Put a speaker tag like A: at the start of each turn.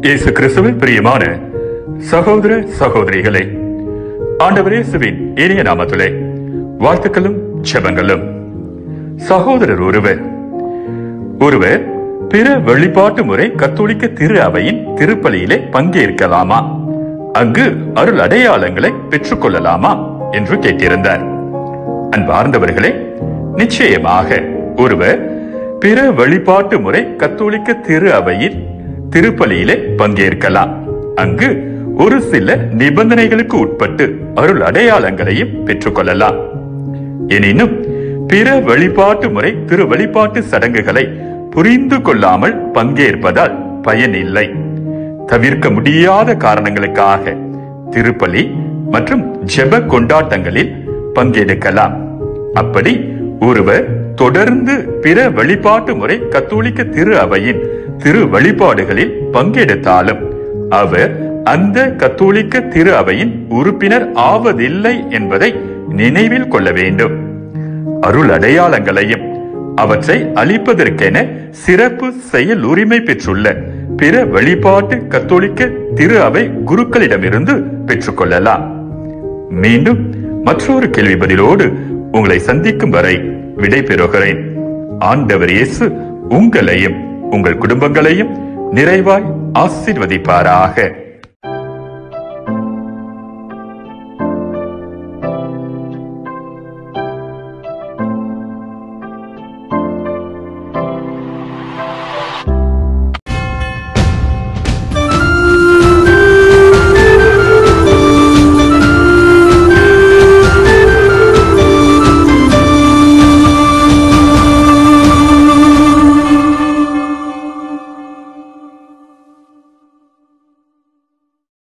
A: இயேசு கிறிஸ்துவின் பிரியமான சகோதர சகோதரிகளே ஆண்டவர் இயேசுவின் இனிய நாமத்திலே வாழ்த்துக்களும் ஜெபங்களும் சகோதரர் ஒருவர் ஒருவர் பிற வழிபாட்டு முறை கத்தோலிக்க திரு அவையின் திருப்பலியிலே பங்கேற்கலாமா அங்கு அருள் அடையாளங்களை பெற்றுக்கொள்ளலாமா என்று கேட்டிருந்தார் அன்பார்ந்தவர்களே நிச்சயமாக ஒருவர் பிற வழிபாட்டு முறை கத்தோலிக்க திரு அவையில் திருப்பலியிலே பங்கேற்கலாம் அங்கு ஒரு சில நிபந்தனைகளுக்கு உட்பட்டு அருள் அடையாளங்களையும் பெற்றுக்கொள்ளலாம் எனினும் பிற வழிபாட்டு முறை திரு வழிபாட்டு சடங்குகளை புரிந்து கொள்ளாமல் பங்கேற்பதால் பயனில்லை தவிர்க்க முடியாத காரணங்களுக்காக திருப்பலி மற்றும் ஜெப கொண்டாட்டங்களில் பங்கெடுக்கலாம் அப்படி ஒருவர் தொடர்ந்து பிற வழிபாட்டு முறை கத்தோலிக்க திரு அவையின் திரு வழிபாடுகளில் பங்கெடுத்தாலும் அவர் அந்த கத்தோலிக்க திரு அவையின் உறுப்பினர் ஆவதில்லை என்பதை நினைவில் கொள்ள வேண்டும் அருள் அடையாளங்களையும் அவற்றை அளிப்பதற்கென சிறப்பு செயல் உரிமை பெற்றுள்ள பிற வழிபாட்டு கத்தோலிக்க திரு அவை குருக்களிடமிருந்து பெற்றுக்கொள்ளலாம் மீண்டும் மற்றொரு கேள்வி பதிலோடு உங்களை சந்திக்கும் வரை விடை பெறுகிறேன் ஆண்டவர் இயேசு உங்களையும் உங்கள் குடும்பங்களையும் நிறைவாய் ஆசீர்வதிப்பாராக